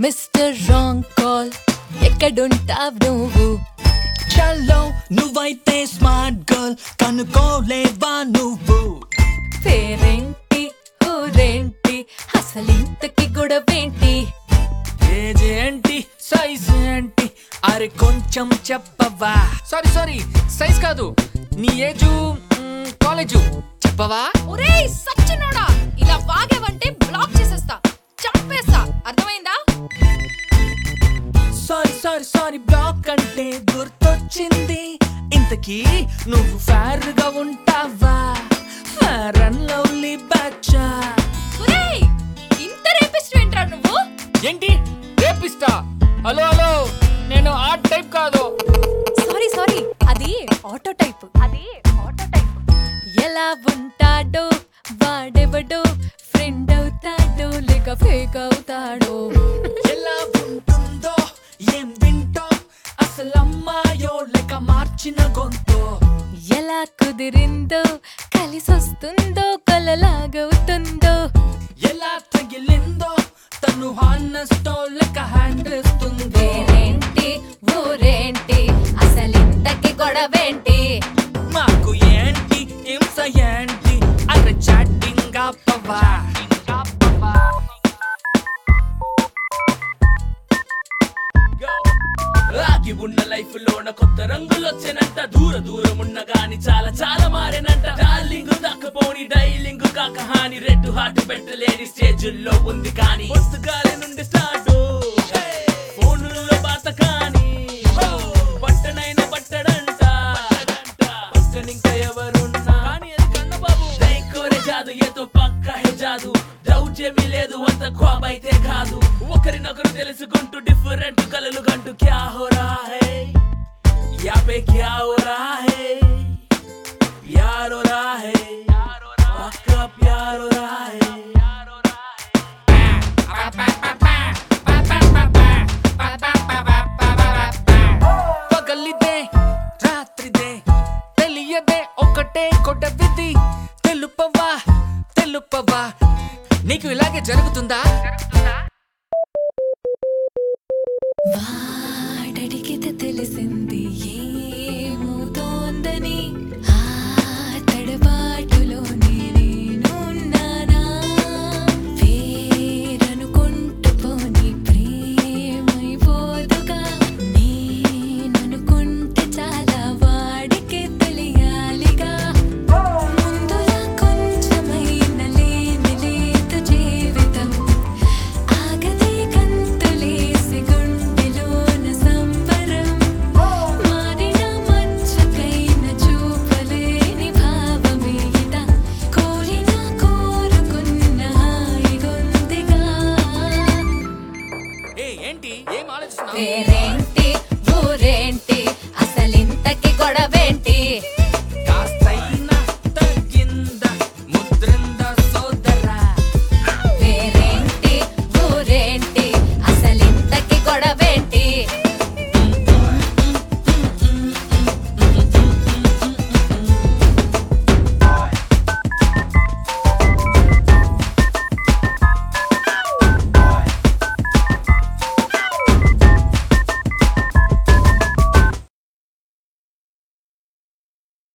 mister wrong call ఎక్కడుంటావ్ నువ్వు చల్లో నువ్వైతే smart girl కనుకోలేవా నువ్వు పేరేంటి ఊరేంటి అసలింతకి గొడవేంటి ఏజ్ ఏంటి సైజ్ ఏంటి అరే కొంచెం చెప్పవా సారీ సారీ సైజ్ కాదు నీ ఏజు కాలేజు చెప్పవా ఒరేయ్ సచ్చినోడా ఇలా వాగేవంటే బ్లాక్ చేసేస్తా చంపేస్తా అర్థమైందా సారీ సారీ సారీ బ్లాక్ అంటే గుర్తొచ్చింది ఇంతకీ నువ్వు ఫేర్ గా ఉంటావా ఫేర్ అండ్ లవ్లీ బ్యాచా ఒరేయ్ ఇంత రేపిస్ట్ ఏంట్రా నువ్వు ఏంటి రేపిస్తా హలో హలో నేను ఆ టైప్ కాదు సారీ సారీ అది ఆటో టైప్ అది ఆటో టైప్ ఎలా ఉంటాడో వాడెవడో ఫ్రెండ్ అవుతాడో లేక ఫేక్ అవుతాడో ఎలా ఉంటుందో ఏం వింటో అసలు అమ్మాయో లేక మార్చిన గొంతో ఎలా కుదిరిందో కలిసొస్తుందో కలలాగవుతుందో ఎలా తగిలిందో తను హానెస్టో లేక హ్యాండ్ ఇస్తుందో పేరేంటి ఊరేంటి అసలింతకి గొడవేంటి మాకు ఏంటి హింస ఏంటి అరే చాటింగ్ అప్పవా ఆగి ఉన్న లైఫ్ లోన కొత్త రంగులు వచ్చేనంట దూర దూరం ఉన్న గాని చాలా చాలా మారేనంట డార్లింగ్ దక్కపోని డైలింగ్ కాక హాని రెడ్ హార్ట్ పెట్టలేని స్టేజుల్లో ఉంది కానీ పుస్తకాల నుండి స్టార్ట్ ఫోనుల్లో బాత కానీ పట్టనైన పట్టడంట పక్కనింకా ఎవరున్నా కానీ అది కన్నబాబు కోరే జాదు ఏదో పక్క హే జాదు డౌట్ ఏమీ లేదు అంత ఖ్వాబ్ అయితే కాదు ఒకరినొకరు తెలుసుకుంటూ డిఫరెంట్ కలలు గంటూ క్యా హో రా హే యా పే క్యా హో రా హే ప్యార్ హో రా హే పక్కా ప్యార్ హో రా హే పగలిదే రాత్రిదే తెలియదే ఒకటే కొట్టవిది తెలుపవా తెలుపవా నీకు ఇలాగే జరుగుతుందా వా